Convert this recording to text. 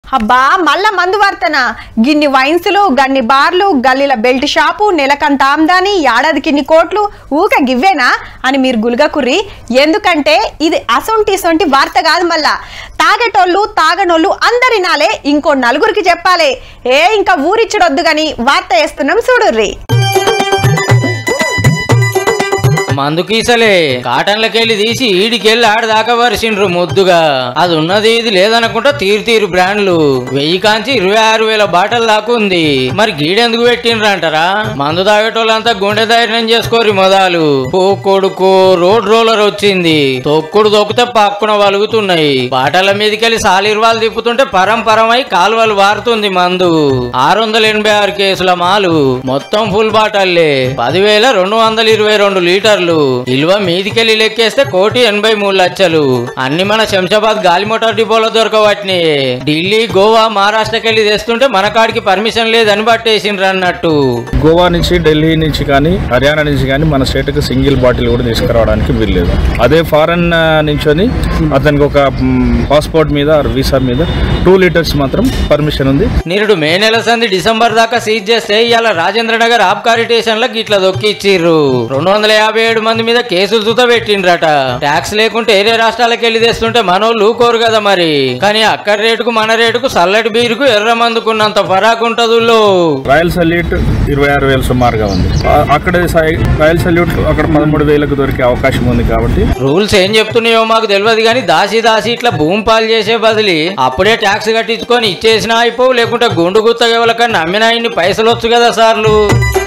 అబ్బా మళ్ళా మందు వార్తనా గిన్ని వైన్సులు గన్ని బార్లు గల్లీల బెల్ట్ షాపు నెలకంత ఆమ్దాని ఏడాదికిన్ని కోట్లు ఊక గివ్వేనా అని మీరు గుల్గకుర్రి ఎందుకంటే ఇది అసొంటి ఇసొంటి వార్త కాదు మళ్ళా తాగేటోళ్ళు తాగనోళ్ళు అందరినాలే ఇంకో నలుగురికి చెప్పాలి ఏ ఇంకా ఊరిచ్చడొద్దు గాని వార్త వేస్తున్నాం చూడుర్రి మందు కీసలే కాటన్లకెళ్ళి తీసి ఈడికెళ్ళి ఆడదాకా వరిసిండ్రు ముద్దుగా అది ఉన్నది ఇది లేదనుకుంటా తీరు తీరు బ్రాండ్లు వెయ్యి కాంచి ఇరవై ఆరు వేల బాటలు దాకా ఉంది మరి గీడెందుకు పెట్టిండ్రు అంటారా మందు తాగేటోళ్ళంతా గుండె ధైర్యం చేసుకోరి మొదలు ఓ కొడుకు రోడ్ రోలర్ వచ్చింది తొక్కుడు తొక్కితే పక్కున వలుగుతున్నాయి బాటల మీదకెళ్ళి సాలిర్వాలు తిప్పుతుంటే పరంపరమై కాలువలు వారుతుంది మందు ఆరు వందల ఎనభై ఆరు కేసుల మాలు మొత్తం ఫుల్ బాటల్లే పదివేల రెండు వందల ఇరవై రెండు లీటర్లు ఇల్వ మీదికెళ్ళి లెక్కేస్తే కోటి ఎనభై మూడు లక్షలు అన్ని మన శంషాబాద్ గాలి మోటార్ డిపోలో దొరకవట్ని ఢిల్లీ గోవా మహారాష్ట్రకెళ్ళి తెస్తుంటే మన కాడికి పర్మిషన్ లేదని పట్టేసిండ్రు అన్నట్టు గోవా నుంచి ఢిల్లీ నుంచి కానీ హర్యానా నుంచి కానీ మన స్టేట్కి సింగిల్ బాటిల్ కూడా తీసుకురావడానికి వీల్లేదు అదే ఫారెన్ నుంచొని అతనికి ఒక పాస్పోర్ట్ మీద వీసా మీద టూ లీటర్స్ మాత్రం పర్మిషన్ ఉంది నిరుడు మే నెల సంది డిసెంబర్ దాకా సీజ్ చేస్తే ఇవాళ రాజేంద్ర నగర్ ఆబ్కారీ స్టేషన్ లో గిట్ల దొక్కిచ్చిర్రు రెండు వందల యాభై ఏడు మంది మీద కేసులు చూత పెట్టిండ్రట ట్యాక్స్ లేకుంటే ఏరే రాష్ట్రాలకు వెళ్ళి తెస్తుంటే మనోళ్ళు ఊకోరు కదా మరి కానీ అక్కడ రేటుకు మన రేటుకు సల్లటి బీరుకు ఎర్ర మందుకున్నంత ఫరాక్ ఉంటదుల్లో రాయల్ సల్యూట్ ఇరవై ఆరు వేలు సుమారుగా ఉంది ఆ- అక్కడ సై- రాయల్ సల్యూట్ అక్కడ పదమూడు వేలకు దొరికే అవకాశం ఉంది కాబట్టి రూల్స్ ఏం చెప్తున్నాయో మాకు తెలియదు కానీ దాసి దాసి ఇట్లా భూమి పాలు చేసే బదిలి అప్పుడే ట్యాక్స్ కట్టించుకొని ఇచ్చేసినా అయిపోవు లేకుంటే గుండు గుత్త ఎవరికన్నా అమ్మినా ఇన్ని పైసలు వచ్చు కదా సార్లు